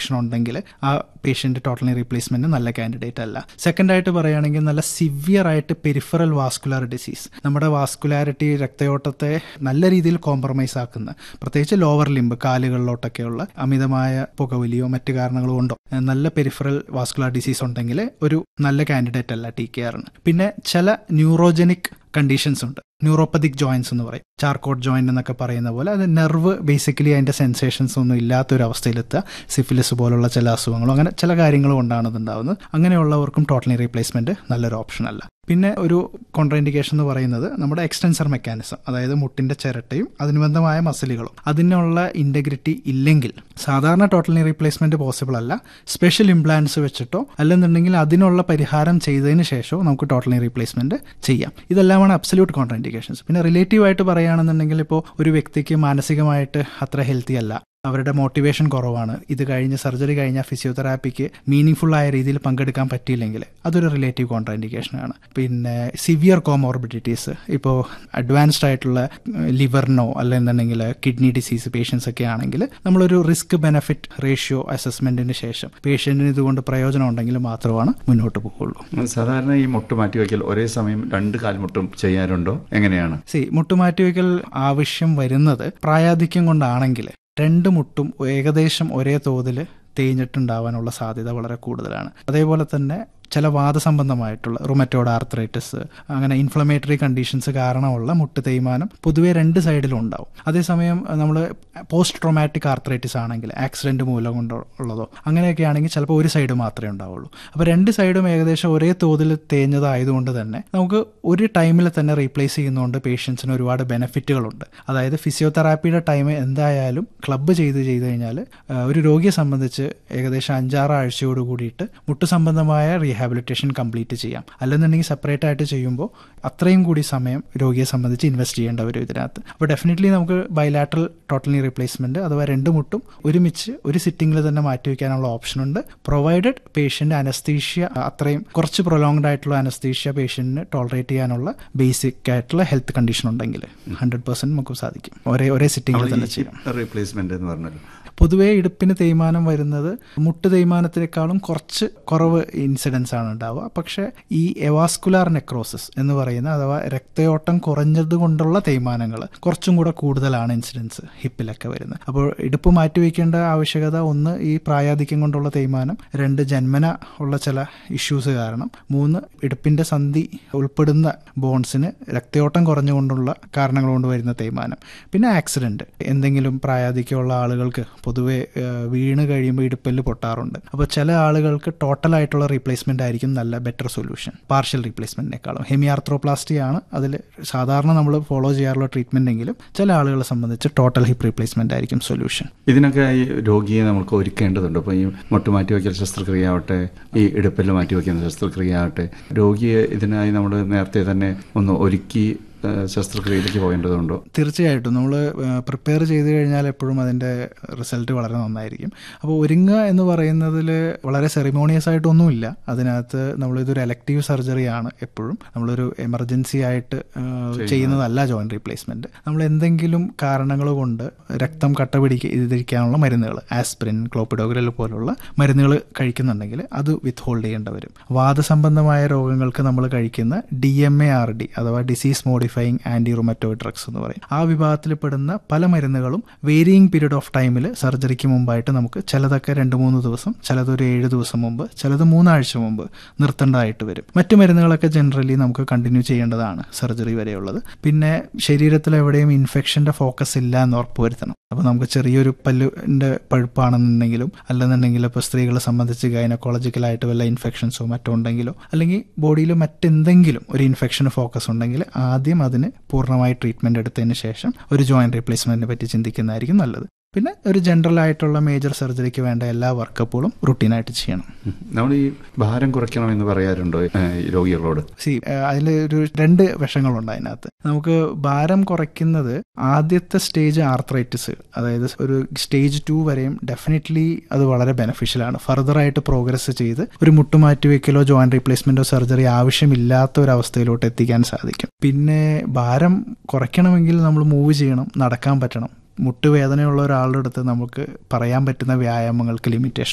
infection ഉണ്ടെങ്കിൽ ആ patient totally replacement നല്ല കാൻഡിഡേറ്റ് അല്ല സെക്കൻഡ് ആയിട്ട് പറയുകയാണെങ്കിൽ നല്ല സിവിയർ ആയിട്ട് പെരിഫറൽ വാസ്കുലാർ ഡിസീസ് നമ്മുടെ വാസ്കുലാരിറ്റി രക്തയോട്ടത്തെ നല്ല രീതിയിൽ കോംപ്രമൈസ് ആക്കുന്ന പ്രത്യേകിച്ച് ലോവർ ലിംബ് കാലുകളിലോട്ടൊക്കെയുള്ള അമിതമായ പുകവലിയോ മറ്റു കാരണങ്ങളോ ഉണ്ടോ നല്ല പെരിഫറൽ വാസ്കുലാർ ഡിസീസ് ഉണ്ടെങ്കിൽ ഒരു നല്ല കാൻഡിഡേറ്റ് അല്ല ടി കെ ആറിന് പിന്നെ ചില ന്യൂറോജനിക് കണ്ടീഷൻസ് ഉണ്ട് ന്യൂറോപ്പതിക് ജോയിൻസ് എന്ന് പറയും ചാർക്കോട്ട് ജോയിന്റ് എന്നൊക്കെ പറയുന്ന പോലെ അത് നെർവ് ബേസിക്കലി അതിൻ്റെ സെൻസേഷൻസ് ഒന്നും ഇല്ലാത്തൊരു അവസ്ഥയിലെത്തുക സിഫിലിസ് പോലുള്ള ചില അസുഖങ്ങളും അങ്ങനെ ചില കാര്യങ്ങളും കൊണ്ടാണ് ഇത് ഉണ്ടാകുന്നത് അങ്ങനെയുള്ളവർക്കും ടോട്ടലി റീപ്ലേസ്മെന്റ് നല്ലൊരു ഓപ്ഷൻ അല്ല പിന്നെ ഒരു കോൺട്രാൻഡിക്കേഷൻ എന്ന് പറയുന്നത് നമ്മുടെ എക്സ്റ്റൻസർ മെക്കാനിസം അതായത് മുട്ടിന്റെ ചിരട്ടയും അനുബന്ധമായ മസിലുകളും അതിനുള്ള ഇന്റഗ്രിറ്റി ഇല്ലെങ്കിൽ സാധാരണ ടോട്ടലി റീപ്ലേസ്മെന്റ് പോസിബിൾ അല്ല സ്പെഷ്യൽ ഇംപ്ലാൻസ് വെച്ചിട്ടോ അല്ലെന്നുണ്ടെങ്കിൽ അതിനുള്ള പരിഹാരം ചെയ്തതിന് ശേഷമോ നമുക്ക് ടോട്ടലി റീപ്ലേസ്മെന്റ് ചെയ്യാം ഇതെല്ലാമാണ് അബ്സല്യൂട്ട് കോൺട്രാൻഡിക്കേഷൻസ് പിന്നെ റിലേറ്റീവ് ആയിട്ട് പറയുകയാണെന്നുണ്ടെങ്കിൽ ഇപ്പോൾ ഒരു വ്യക്തിക്ക് മാനസികമായിട്ട് അത്ര ഹെൽത്തി അല്ല അവരുടെ മോട്ടിവേഷൻ കുറവാണ് ഇത് കഴിഞ്ഞ് സർജറി കഴിഞ്ഞാൽ ഫിസിയോതെറാപ്പിക്ക് മീനിങ് ഫുൾ ആയ രീതിയിൽ പങ്കെടുക്കാൻ പറ്റിയില്ലെങ്കിൽ അതൊരു റിലേറ്റീവ് കോൺട്രാൻഡിക്കേഷനാണ് പിന്നെ സിവിയർ കോമോർബിഡിറ്റീസ് ഇപ്പോൾ അഡ്വാൻസ്ഡ് ആയിട്ടുള്ള ലിവറിനോ അല്ലെന്നുണ്ടെങ്കിൽ കിഡ്നി ഡിസീസ് പേഷ്യൻസ് ഒക്കെ ആണെങ്കിൽ നമ്മളൊരു റിസ്ക് ബെനഫിറ്റ് റേഷ്യോ അസസ്മെന്റിന് ശേഷം പേഷ്യന്റിന് ഇതുകൊണ്ട് പ്രയോജനം ഉണ്ടെങ്കിൽ മാത്രമാണ് മുന്നോട്ട് പോകുള്ളൂ സാധാരണ ഈ മുട്ട് മാറ്റിവെക്കൽ ഒരേ സമയം രണ്ട് കാൽമുട്ടും ചെയ്യാറുണ്ടോ എങ്ങനെയാണ് സി മുട്ടുമാറ്റിവെക്കൽ ആവശ്യം വരുന്നത് പ്രായാധിക്യം കൊണ്ടാണെങ്കിൽ രണ്ട് മുട്ടും ഏകദേശം ഒരേ തോതിൽ തേഞ്ഞിട്ടുണ്ടാവാനുള്ള സാധ്യത വളരെ കൂടുതലാണ് അതേപോലെ തന്നെ ചില വാദസംബന്ധമായിട്ടുള്ള റുമറ്റോഡ് ആർത്രൈറ്റിസ് അങ്ങനെ ഇൻഫ്ലമേറ്ററി കണ്ടീഷൻസ് കാരണമുള്ള മുട്ട് തേയ്മാനം പൊതുവെ രണ്ട് സൈഡിലും ഉണ്ടാവും അതേസമയം നമ്മൾ പോസ്റ്റ് ട്രോമാറ്റിക് ആർത്രൈറ്റിസ് ആണെങ്കിൽ ആക്സിഡന്റ് മൂലം കൊണ്ടുള്ളതോ അങ്ങനെയൊക്കെ ആണെങ്കിൽ ചിലപ്പോൾ ഒരു സൈഡ് മാത്രമേ ഉണ്ടാവുള്ളൂ അപ്പോൾ രണ്ട് സൈഡും ഏകദേശം ഒരേ തോതിൽ തേഞ്ഞതായതുകൊണ്ട് തന്നെ നമുക്ക് ഒരു ടൈമിൽ തന്നെ റീപ്ലേസ് ചെയ്യുന്നതുകൊണ്ട് പേഷ്യൻസിന് ഒരുപാട് ബെനിഫിറ്റുകളുണ്ട് അതായത് ഫിസിയോതെറാപ്പിയുടെ ടൈം എന്തായാലും ക്ലബ്ബ് ചെയ്ത് ചെയ്ത് കഴിഞ്ഞാൽ ഒരു രോഗിയെ സംബന്ധിച്ച് ഏകദേശം അഞ്ചാറ് ആഴ്ചയോട് കൂടിയിട്ട് മുട്ട് സംബന്ധമായ റീഹാബിലിറ്റേഷൻ കംപ്ലീറ്റ് ചെയ്യാം അല്ലെന്നുണ്ടെങ്കിൽ സെപ്പറേറ്റ് ആയിട്ട് ചെയ്യുമ്പോൾ അത്രയും കൂടി സമയം രോഗിയെ സംബന്ധിച്ച് ഇൻവെസ്റ്റ് ചെയ്യേണ്ട വരും ഇതിനകത്ത് അപ്പോൾ ഡെഫിനറ്റ്ലി നമുക്ക് ബൈലാട്രൽ ടോട്ടലി റീപ്ലേസ്മെന്റ് അഥവാ രണ്ട് മുട്ടും ഒരുമിച്ച് ഒരു സിറ്റിംഗിൽ തന്നെ മാറ്റിവെക്കാനുള്ള ഓപ്ഷൻ ഉണ്ട് പ്രൊവൈഡഡ് പേഷ്യന്റ് അനസ്തീഷ്യ അത്രയും കുറച്ച് പ്രൊലോങ്ഡ് ആയിട്ടുള്ള അനസ്തീഷ്യ പേഷ്യന്റിന് ടോളറേറ്റ് ചെയ്യാനുള്ള ബേസിക് ആയിട്ടുള്ള ഹെൽത്ത് കണ്ടീഷൻ ഉണ്ടെങ്കിൽ ഹൺഡ്രഡ് പെർസെന്റ് നമുക്ക് സാധിക്കും ഒരേ ഒരേ സിറ്റിംഗിൽ തന്നെ ചെയ്യാം റീപ്ലേസ്മെന്റ് എന്ന് പറഞ്ഞല്ലോ പൊതുവേ ഇടുപ്പിന് തേയ്മാനം വരുന്നത് മുട്ട് തേയ്മാനത്തിനേക്കാളും കുറച്ച് കുറവ് ഇൻസിഡൻസ് ആണ് ഉണ്ടാവുക പക്ഷേ ഈ എവാസ്കുലാർ നെക്രോസിസ് എന്ന് പറയുന്ന അഥവാ രക്തയോട്ടം കുറഞ്ഞത് കൊണ്ടുള്ള തേയ്മാനങ്ങൾ കുറച്ചും കൂടെ കൂടുതലാണ് ഇൻസിഡൻസ് ഹിപ്പിലൊക്കെ വരുന്നത് അപ്പോൾ ഇടുപ്പ് മാറ്റിവെക്കേണ്ട ആവശ്യകത ഒന്ന് ഈ പ്രായാധിക്യം കൊണ്ടുള്ള തേയ്മാനം രണ്ട് ജന്മന ഉള്ള ചില ഇഷ്യൂസ് കാരണം മൂന്ന് ഇടുപ്പിന്റെ സന്ധി ഉൾപ്പെടുന്ന ബോൺസിന് രക്തയോട്ടം കുറഞ്ഞുകൊണ്ടുള്ള കാരണങ്ങൾ കൊണ്ട് വരുന്ന തേയ്മാനം പിന്നെ ആക്സിഡന്റ് എന്തെങ്കിലും പ്രായാധിക്യമുള്ള ആളുകൾക്ക് പൊതുവെ വീണ് കഴിയുമ്പോൾ ഇടുപ്പല് പൊട്ടാറുണ്ട് അപ്പോൾ ചില ആളുകൾക്ക് ടോട്ടൽ ആയിട്ടുള്ള റീപ്ലേസ്മെന്റ് ആയിരിക്കും നല്ല ബെറ്റർ സൊല്യൂഷൻ പാർഷ്യൽ റീപ്ലേസ്മെന്റിനേക്കാളും ഹെമിയാർത്രോപ്ലാസ്റ്റി ആണ് അതിൽ സാധാരണ നമ്മൾ ഫോളോ ചെയ്യാറുള്ള ട്രീറ്റ്മെന്റ് എങ്കിലും ചില ആളുകളെ സംബന്ധിച്ച് ടോട്ടൽ ഹിപ്പ് റീപ്ലേസ്മെന്റ് ആയിരിക്കും സൊല്യൂഷൻ ഇതിനൊക്കെ ഈ രോഗിയെ നമുക്ക് ഒരുക്കേണ്ടതുണ്ട് അപ്പോൾ ഈ മുട്ട് മാറ്റിവെക്കൽ ശസ്ത്രക്രിയ ആവട്ടെ ഈ ഇടുപ്പല് മാറ്റിവെക്കുന്ന ശസ്ത്രക്രിയ ആവട്ടെ രോഗിയെ ഇതിനായി നമ്മൾ നേരത്തെ തന്നെ ഒന്ന് ഒരുക്കി ശസ്ത്രക്രിയയിലേക്ക് പോകേണ്ടതുണ്ടോ തീർച്ചയായിട്ടും നമ്മൾ പ്രിപ്പയർ ചെയ്ത് കഴിഞ്ഞാൽ എപ്പോഴും അതിൻ്റെ റിസൾട്ട് വളരെ നന്നായിരിക്കും അപ്പോൾ ഒരുങ്ങുക എന്ന് പറയുന്നതിൽ വളരെ സെറിമോണിയസ് ആയിട്ടൊന്നുമില്ല അതിനകത്ത് നമ്മളിതൊരു എലക്റ്റീവ് സർജറിയാണ് എപ്പോഴും നമ്മളൊരു എമർജൻസി ആയിട്ട് ചെയ്യുന്നതല്ല ജോയിന്റ് റീപ്ലേസ്മെന്റ് നമ്മൾ എന്തെങ്കിലും കാരണങ്ങൾ കൊണ്ട് രക്തം കട്ട പിടിക്കാനുള്ള മരുന്നുകൾ ആസ്പിരിൻ ക്ലോപ്പിഡോഗ്രൽ പോലുള്ള മരുന്നുകൾ കഴിക്കുന്നുണ്ടെങ്കിൽ അത് വിത്ത് ഹോൾഡ് ചെയ്യേണ്ടി വരും വാദസംബന്ധമായ രോഗങ്ങൾക്ക് നമ്മൾ കഴിക്കുന്ന D M A R D അഥവാ disease modifying anti rheumatoid drugs എന്ന് പറയും ആ വിഭാഗത്തിൽ പെടുന്ന പല മരുന്നുകളും വേരിയിങ് പീരീഡ് ഓഫ് ടൈമിൽ സർജറിക്ക് മുമ്പായിട്ട് നമുക്ക് ചിലതൊക്കെ രണ്ട് മൂന്ന് ദിവസം ചിലതൊരു ഏഴ് ദിവസം മുമ്പ് ചിലത് മൂന്നാഴ്ച മുമ്പ് നിർത്തേണ്ടതായിട്ട് വരും മറ്റു മരുന്നുകളൊക്കെ ജനറലി നമുക്ക് കണ്ടിന്യൂ ചെയ്യേണ്ടതാണ് സർജറി വരെയുള്ളത് പിന്നെ ശരീരത്തിൽ എവിടെയും ഇൻഫെക്ഷന്റെ ഫോക്കസ് ഇല്ല എന്ന് ഉറപ്പുവരുത്തണം അപ്പോൾ നമുക്ക് ചെറിയൊരു പല്ലിൻ്റെ പഴുപ്പാണെന്നുണ്ടെങ്കിലും അല്ലെന്നുണ്ടെങ്കിൽ ഇപ്പോൾ സ്ത്രീകളെ സംബന്ധിച്ച് ഗൈനക്കോളജിക്കലായിട്ട് വല്ല ഇൻഫെക്ഷൻസോ മറ്റോ ഉണ്ടെങ്കിലോ അല്ലെങ്കിൽ ബോഡിയിൽ മറ്റെന്തെങ്കിലും ഒരു ഇൻഫെക്ഷന് ഫോക്കസ് ഉണ്ടെങ്കിൽ ആദ്യം അതിന് പൂർണ്ണമായി ട്രീറ്റ്മെന്റ് എടുത്തതിന് ശേഷം ഒരു ജോയിന്റ് റീപ്ലേസ്മെന്റിനെ പറ്റി ചിന്തിക്കുന്നതായിരിക്കും നല്ലത് പിന്നെ ഒരു ജനറൽ ആയിട്ടുള്ള മേജർ സർജറിക്ക് വേണ്ട എല്ലാ വർക്കപ്പുകളും റുട്ടീനായിട്ട് ചെയ്യണം നമ്മൾ ഈ ഭാരം കുറയ്ക്കണം എന്ന് പറയാറുണ്ടോ രോഗികളോട് സി അതിൽ ഒരു രണ്ട് വശങ്ങളുണ്ട് അതിനകത്ത് നമുക്ക് ഭാരം കുറയ്ക്കുന്നത് ആദ്യത്തെ സ്റ്റേജ് ആർത്രൈറ്റിസ് അതായത് ഒരു സ്റ്റേജ് ടു വരെയും ഡെഫിനറ്റ്ലി അത് വളരെ ബെനിഫിഷ്യലാണ് ഫർദർ ആയിട്ട് പ്രോഗ്രസ് ചെയ്ത് ഒരു മുട്ടുമാറ്റിവെക്കലോ ജോയിന്റ് റീപ്ലേസ്മെന്റോ സർജറി ആവശ്യമില്ലാത്ത ഒരു അവസ്ഥയിലോട്ട് എത്തിക്കാൻ സാധിക്കും പിന്നെ ഭാരം കുറയ്ക്കണമെങ്കിൽ നമ്മൾ മൂവ് ചെയ്യണം നടക്കാൻ പറ്റണം മുട്ടുവേദനയുള്ള ഒരാളുടെ അടുത്ത് നമുക്ക് പറയാൻ പറ്റുന്ന വ്യായാമങ്ങൾക്ക് ലിമിറ്റേഷൻ